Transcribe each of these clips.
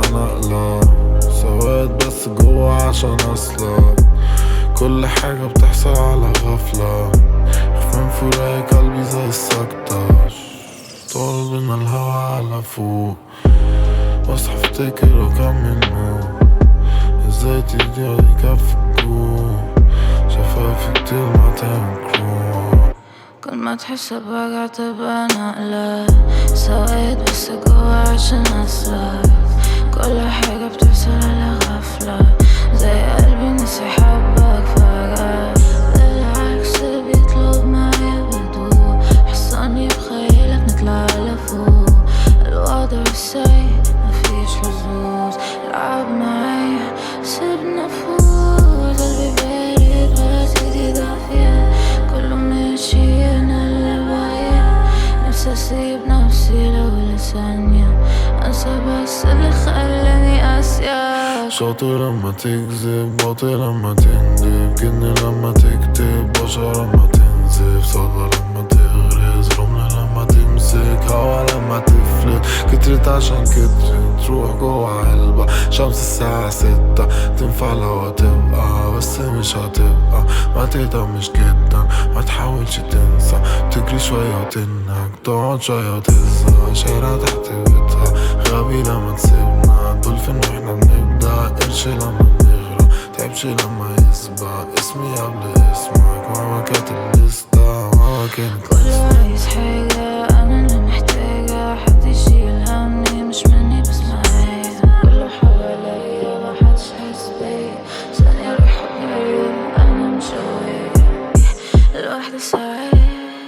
بتبقى نقلة سواد بس جوا عشان اصلك كل حاجة بتحصل على غفلة خفان فراق قلبي زي السكتة طول بينا الهوا على فوق بصحى افتكر وكم منه ازاي تدي يكفكوا شفافي كتير ما تنكروا كل ما تحس بوجع تبقى نقلة سويت بس جوا عشان أسرك كل حاجة بتحصل على غفلة زي قلبي نسي حبك فجأة بالعكس بيطلب معايا بهدوء حصاني بخيالك نطلع لفوق الوضع سيء مفيش حظوظ العب معايا سيبنا فوز قلبي بارد بس ايدي دافية كله ماشي انا اللي بايع نفسي اسيب نفسي لو لثانية انسى بس اللي خلاني اسيا شاطر لما تكذب باطل لما تندب جن لما تكتب بشر لما تنزف صدى لما تغرز رمل لما تمسك هوا لما تفلت كترت عشان كترت تروح جوا علبة شمس الساعة ستة تنفع لو تبقى بس مش هتبقى ما تهتمش جدا ما تحاولش تنسى تجري شوية وتنهك تقعد شوية وتزهق شارع تحت بيتها غبي لما تسيبنا دولفين واحنا بنبدأ قرش لما بنغرق تعبش لما يسبق اسمي قبل اسمك ماما كانت الليستة ماما كانت كله لسه عايز حاجة أنا اللي محتاجة حد يشيل همي مش مني بس معايا كله حواليا محدش حاسس بيا ثانية رايحة جاية أنا مش قوية الوحدة ساعات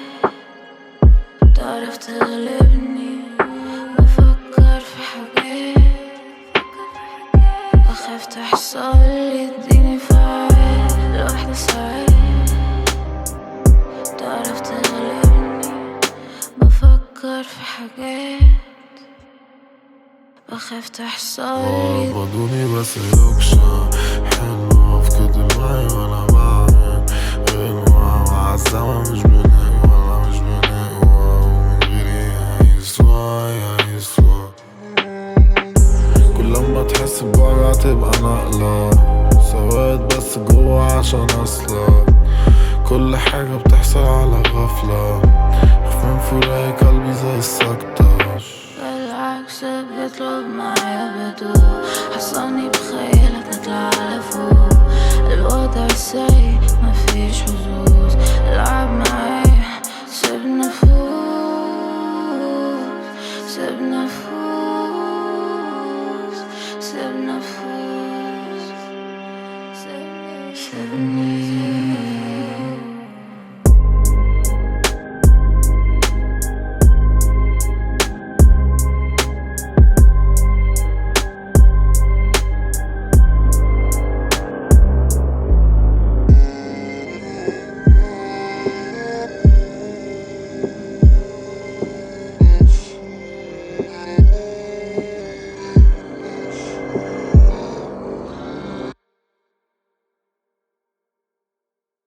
تعرف تغلبني بفكر في حاجات بخاف تحصل لي اديني فعال الوحدة ساعات تعرف تغلبني بفكر في حاجات بخاف تحصل لي بدوني بس يكشى حلوة في كده معي وانا بعمل غنوة مع الزمن مش بنقوى ولا مش بنقوى ومن غيري هيسوى هيسوى كل لما تحس بوجع تبقى نقلة سواد بس جوا عشان اصلك كل حاجة بتحصل على غفلة خفان فراق قلبي زي السكتة بالعكس بيطلب معايا بهدوء حصاني بخيالك نطلع لفوق الوضع سيء مفيش حظوظ العب معايا سيبنا فوق سيبنا فوق